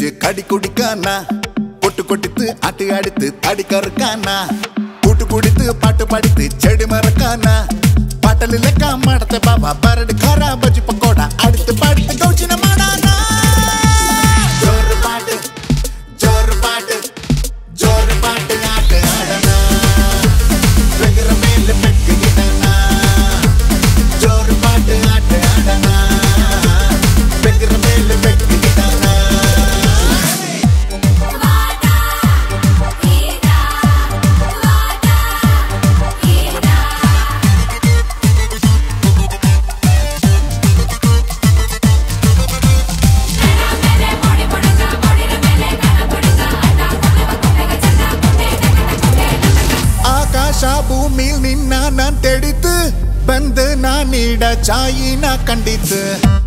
തെറിച്ച് കടി കുടിക്കാനാ പൊട്ടു കൊട്ടിത്ത് ആട്ടി അടുത്ത് തടി കറുക്കാനാ കൂട്ടു കുടിത്ത് പാട്ട് പാടിത്ത് ചെടി മറക്കാനാ പാട്ടലിലൊക്കെ മാടത്തെ ബാബ പരട് ഖാര ബജി പക്കോട അടുത്ത് പാടിത്ത് ഗൗച്ചിന മാടാനാ ജോറ് പാട്ട് ജോറ് പാട്ട് ജോറ് പാട്ട് ആട്ട് ആടനാ വെഗറ മേലെ പെക്ക് കിടനാ ജോറ് പാട്ട് ആട്ട് ആടനാ വെഗറ മേലെ പെക്ക് കിടനാ ಆಕಾಶ ಭೂಮಿಲ್ ನಿನ್ನ ನಾನ್ ತೆಡಿತು ಬಂದು ನಾನೀಡ ಚಾಯಿನ ಕಂಡಿತು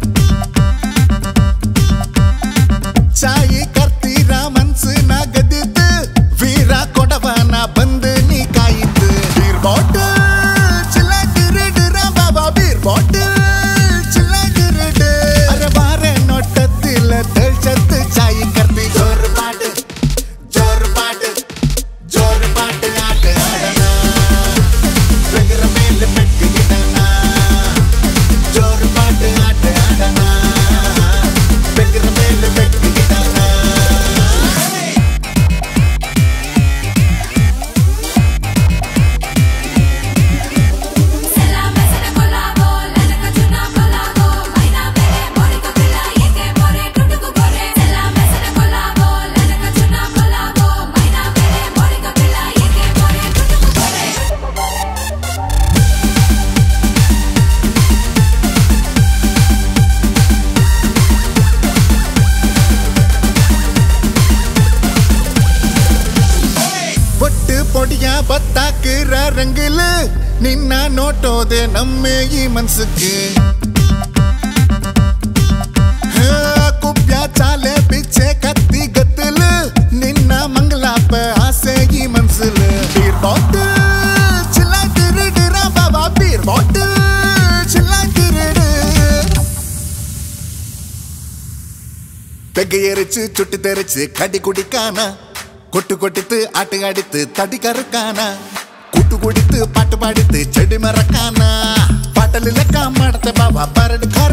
ಚಾಯಿ ಕರ್ತೀರ ಮನ್ಸು ನಾ ಗದಿತ್ತು ವೀರ ಕೊಡವನ ಬಂದು ನೀ ಕಾಯಿತು ಬೀರ್ ಬಾಟಲ್ ಚಿಲ್ಲಾಗಿರಿಡುರ ಬಾಬಾ ಬೀರ್ ಬಾಟಲ್ ಚಿಲ್ಲಾಗಿರಿಡು ಅರೆ ಬಾರೆ ನೋಟತ್ತಿಲ್ಲ ತೆಳ್ಚತ್ತು ಚಾಯಿ ಕರ್ತಿ ಜೋರು ಪಾಟು ಜೋರು ಪಾಟು ಜೋರು ಪಾಟು ಆಟ ಆಡನ ಬೆಗರ ಮೇಲೆ ಬೆಟ್ಟು ಗಿಡನ ಜೋರು ಪಾಟು ಆಟ ಆಡನ ಬೆಗರ ಮೇಲೆ ಬೆಟ್ಟು ಗಿಡನ ಒಟ್ಟು ಪೊಡಿಯ ಬತ್ತಾಕಿರ ರಂಗಿಲ್ ನಿನ್ನ ನೋಟೋದೆ ನಮ್ಮ ಈ ಮನ್ಸಕ್ಕೆ ಹಾ, ಕುಬ್ಯ ಚಾಲೆ ಬಿಚ್ಚೆ ಕತ್ತಿ ಗತ್ತಲ್ ನಿನ್ನ ಮಂಗಲಾಪ ಆಸೆ ಈ ಮನ್ಸಲ್ ಬೀರ್ ಬಾಟಲ್ ಚಿಲ್ಲಾಗಿರಿಡಿರ ಬಾಬಾ ಬೀರ್ ಬಾಟಲ್ ಚಿಲ್ಲಾಗಿರಿಡು பெகையரிச்சு சுட்டு தெரிச்சு கடி குடிக்கானா கொட்டு கொட்டித்து ஆட்டு அடித்து தடி கருக்கானா கூட்டு குடித்து பாட்டு பாடித்து செடி மறக்கானா பாட்டலில் காமாடத்தை பாபா பரடு